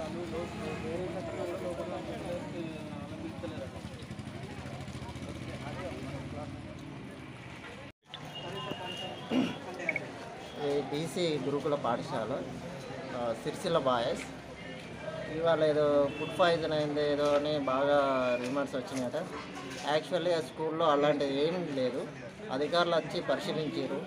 ఈ బీసీ గురుకుల పాఠశాల ఆ, సిరిసిల్ల బాయ్స్ ఇవాళ ఏదో ఫుడ్ పాయిజన్ అయింది ఏదో అని బాగా రిమార్క్స్ వచ్చినాయట యాక్చువల్లీ ఆ స్కూల్లో అలాంటిది ఏం లేదు అధికారులు వచ్చి పరిశీలించారు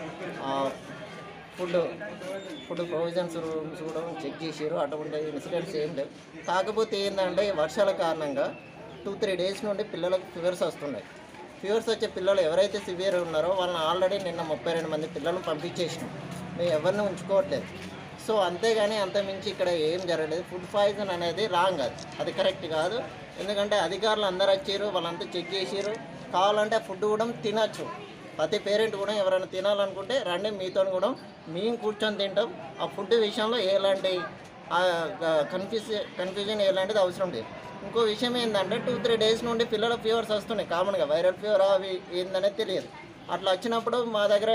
ఫుడ్ ఫుడ్ ప్రొవిజన్స్ రూమ్స్ కూడా చెక్ చేసారు అటువంటి ఇన్సిడెంట్స్ ఏం లేవు కాకపోతే ఏంటంటే ఈ వర్షాల కారణంగా టూ త్రీ డేస్ నుండి పిల్లలకు ఫీవర్స్ వస్తున్నాయి ఫీవర్స్ వచ్చే పిల్లలు ఎవరైతే సివియర్ ఉన్నారో వాళ్ళని ఆల్రెడీ నిన్న ముప్పై రెండు మంది పిల్లలను పంపించేసినాం మేము ఎవరిని ఉంచుకోవట్లేదు సో అంతేగాని అంతమించి ఇక్కడ ఏం జరగలేదు ఫుడ్ పాయిజన్ అనేది రాంగ్ అది అది కరెక్ట్ కాదు ఎందుకంటే అధికారులు అందరు వచ్చారు వాళ్ళంతా చెక్ చేసారు కావాలంటే ఫుడ్ కూడా తినచ్చు ప్రతి పేరెంట్ కూడా ఎవరైనా తినాలనుకుంటే రండి మీతో కూడా మేము కూర్చొని తింటాం ఆ ఫుడ్ విషయంలో ఎలాంటి కన్ఫ్యూజ్ కన్ఫ్యూజన్ ఎలాంటిది అవసరం లేదు ఇంకో విషయం ఏంటంటే టూ త్రీ డేస్ నుండి పిల్లల ఫీవర్స్ వస్తున్నాయి కామన్గా వైరల్ ఫీవర్ అవి ఏందనేది తెలియదు అట్లా వచ్చినప్పుడు మా దగ్గర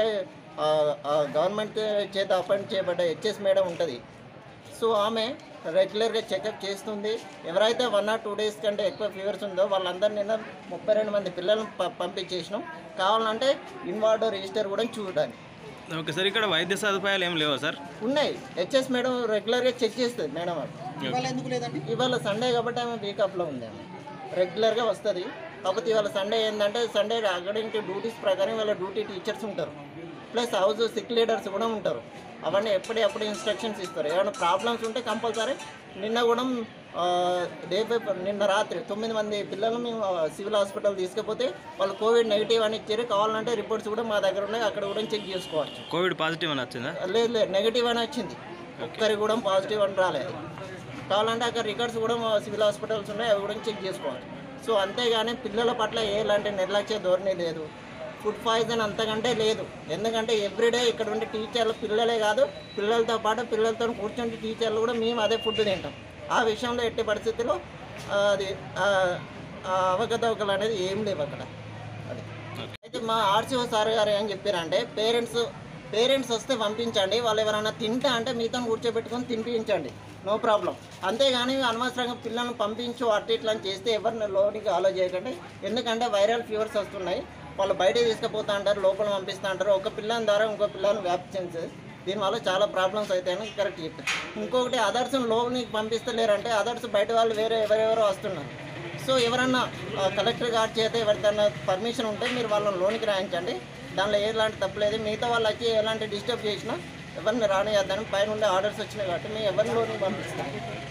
గవర్నమెంట్ చేత అపాయింట్ చేయబడ్డ హెచ్ఎస్ మేడం ఉంటుంది సో ఆమె రెగ్యులర్గా చెకప్ చేస్తుంది ఎవరైతే వన్ ఆర్ టూ డేస్ కంటే ఎక్కువ ఫీవర్స్ ఉందో వాళ్ళందరినీ నిన్న ముప్పై రెండు మంది పిల్లలను ప- పంపించేసినాం కావాలంటే ఇన్వార్డ్ రిజిస్టర్ కూడా చూడడానికి ఓకే సార్ ఇక్కడ వైద్య సదుపాయాలు ఏం లేవా సార్ ఉన్నాయి హెచ్ఎస్ మేడం రెగ్యులర్గా చెక్ చేస్తుంది మేడం వాళ్ళు ఇవాళ ఎందుకు లేదండి ఇవాళ సండే కాబట్టి ఆమె వీకప్లో ఉంది ఆమె రెగ్యులర్గా వస్తుంది కాకపోతే ఇవాళ సండే ఏంటంటే సండే అకార్డింగ్ టు డ్యూటీస్ ప్రకారం వాళ్ళ డ్యూటీ టీచర్స్ ఉంటారు ప్లస్ హౌస్ సిక్ లీడర్స్ కూడా ఉంటారు అవన్నీ ఎప్పటికప్పుడు ఇన్స్ట్రక్షన్స్ ఇస్తారు ఏమైనా ప్రాబ్లమ్స్ ఉంటే కంపల్సరీ నిన్న కూడా ఆ, డే పేపర్ నిన్న రాత్రి తొమ్మిది మంది పిల్లలు మేము ఆ, సివిల్ హాస్పిటల్ తీసుకపోతే వాళ్ళు కోవిడ్ నెగిటివ్ అని ఇచ్చారు కావాలంటే రిపోర్ట్స్ కూడా మా దగ్గర ఉన్నాయి అక్కడ కూడా చెక్ చేసుకోవచ్చు కోవిడ్ పాజిటివ్ అని వచ్చిందా లేదు లేదు నెగిటివ్ అని వచ్చింది ఒక్కరికి కూడా పాజిటివ్ అని రాలేదు కావాలంటే అక్కడ రికార్డ్స్ కూడా మా సివిల్ హాస్పిటల్స్ ఉన్నాయి అవి కూడా చెక్ చేసుకోవాలి సో అంతేగాని పిల్లల పట్ల ఎలాంటి నిర్లక్ష్య ధోరణి లేదు ఫుడ్ పాయిజన్ అంతకంటే లేదు ఎందుకంటే ఎవ్రీడే ఇక్కడ ఉండే టీచర్లు పిల్లలే కాదు పిల్లలతో పాటు పిల్లలతో కూర్చుంటే టీచర్లు కూడా మేము అదే ఫుడ్ తింటాం ఆ విషయంలో ఎట్టి పరిస్థితుల్లో ఆ, అది ఆ, ఆ అవకతవకలు అనేది ఏం లేవు అక్కడ అది అయితే మా ఆర్సీఓ సార్ గారు ఏం చెప్పారంటే పేరెంట్స్ పేరెంట్స్ వస్తే పంపించండి వాళ్ళు ఎవరైనా తింటా అంటే మీతో కూర్చోబెట్టుకొని తినిపించండి నో ప్రాబ్లం అంతేగాని అనవసరంగా పిల్లల్ని పంపించు అట్లా ఇట్లా అని చేస్తే ఎవరిని లోనికి ఆలో చేయకండి ఎందుకంటే వైరల్ ఫీవర్స్ వస్తున్నాయి వాళ్ళు బయట తీసుకుపోతా అంటారు లోపల పంపిస్తా అంటారు ఒక పిల్లని ద్వారా ఇంకో పిల్లని వ్యాప్తి దీనివల్ల చాలా ప్రాబ్లమ్స్ అవుతాయని కరెక్ట్ చెప్పారు ఇంకొకటి అదర్స్ లోనికి పంపిస్తలేరంటే అదర్స్ బయట వాళ్ళు వేరే ఎవరెవరో వస్తున్నారు సో ఎవరన్నా ఆ, కలెక్టర్ గారి చేత ఎవరికన్నా పర్మిషన్ ఉంటే మీరు వాళ్ళని లోనికి రాయించండి దానిలో ఎలాంటి తప్పులేదు మిగతా వాళ్ళు వచ్చి ఎలాంటి డిస్టర్బ్ చేసినా ఎవరిని రానియద్దని పైన ఉండే ఆర్డర్స్ వచ్చినాయి కాబట్టి మేము ఎవరిని లోనికి పంపిస్తాం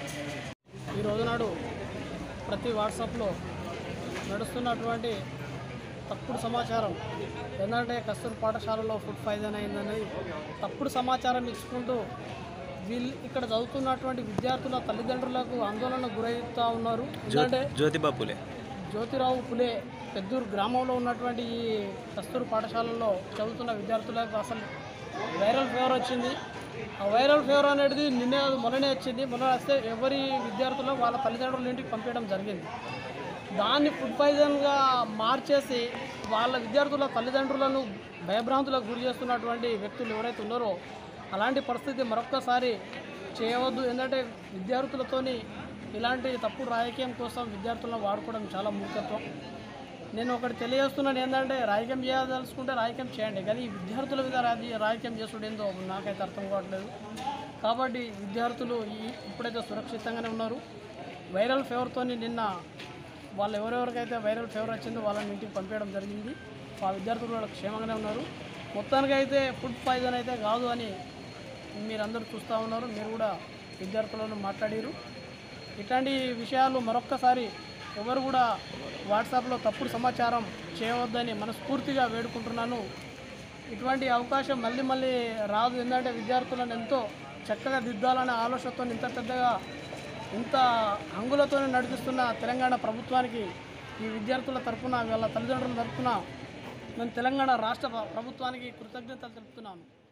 ఈ రోజునాడు ప్రతి వాట్సాప్లో నడుస్తున్నటువంటి తప్పుడు సమాచారం ఏంటంటే కస్తూరి పాఠశాలలో ఫుడ్ పాయిజన్ అయిందని తప్పుడు సమాచారం ఇచ్చుకుంటూ వీళ్ళు ఇక్కడ చదువుతున్నటువంటి విద్యార్థుల తల్లిదండ్రులకు ఆందోళన గురవుతూ ఉన్నారు ఎందుకంటే జ్యోతిబా పులే జ్యోతిరావు పులే పెద్దూరు గ్రామంలో ఉన్నటువంటి ఈ కస్తూరు పాఠశాలలో చదువుతున్న విద్యార్థులకు అసలు వైరల్ ఫీవర్ వచ్చింది ఆ వైరల్ ఫీవర్ అనేది నిన్నే కాదు మొన్ననే వచ్చింది మొన్న వస్తే ఎవరి విద్యార్థులు వాళ్ళ తల్లిదండ్రుల ఇంటికి పంపించడం జరిగింది దాన్ని ఫుడ్ పాయిజన్గా మార్చేసి వాళ్ళ విద్యార్థుల తల్లిదండ్రులను భయభ్రాంతులకు గురి చేస్తున్నటువంటి వ్యక్తులు ఎవరైతే ఉన్నారో అలాంటి పరిస్థితి మరొక్కసారి చేయవద్దు ఎందుకంటే విద్యార్థులతోని ఇలాంటి తప్పుడు రాజకీయం కోసం విద్యార్థులను వాడుకోవడం చాలా మూర్ఖత్వం నేను ఒకటి తెలియజేస్తున్నాను ఏంటంటే రాజకీయం చేయదలుచుకుంటే రాజకీయం చేయండి కానీ ఈ విద్యార్థుల మీద రాజీ రాజకీయం చేసుడు ఏందో నాకైతే అర్థం కావట్లేదు కాబట్టి విద్యార్థులు ఈ ఇప్పుడైతే సురక్షితంగానే ఉన్నారు వైరల్ ఫీవర్తో నిన్న వాళ్ళు ఎవరెవరికైతే వైరల్ ఫీవర్ వచ్చిందో వాళ్ళని ఇంటికి పంపించడం జరిగింది ఆ విద్యార్థులు కూడా క్షేమంగానే ఉన్నారు మొత్తానికైతే ఫుడ్ పాయిజన్ అయితే కాదు అని మీరందరూ చూస్తూ ఉన్నారు మీరు కూడా విద్యార్థులను మాట్లాడారు ఇట్లాంటి విషయాలు మరొక్కసారి ఎవరు కూడా వాట్సాప్లో తప్పుడు సమాచారం చేయవద్దని మనస్ఫూర్తిగా వేడుకుంటున్నాను ఇటువంటి అవకాశం మళ్ళీ మళ్ళీ రాదు ఎందుకంటే విద్యార్థులను ఎంతో చక్కగా దిద్దాలనే ఆలోచనతో ఇంత పెద్దగా ఇంత హంగులతో నడిపిస్తున్న తెలంగాణ ప్రభుత్వానికి ఈ విద్యార్థుల తరఫున వాళ్ళ తల్లిదండ్రుల తరఫున నేను తెలంగాణ రాష్ట్ర ప్రభుత్వానికి కృతజ్ఞతలు తెలుపుతున్నాను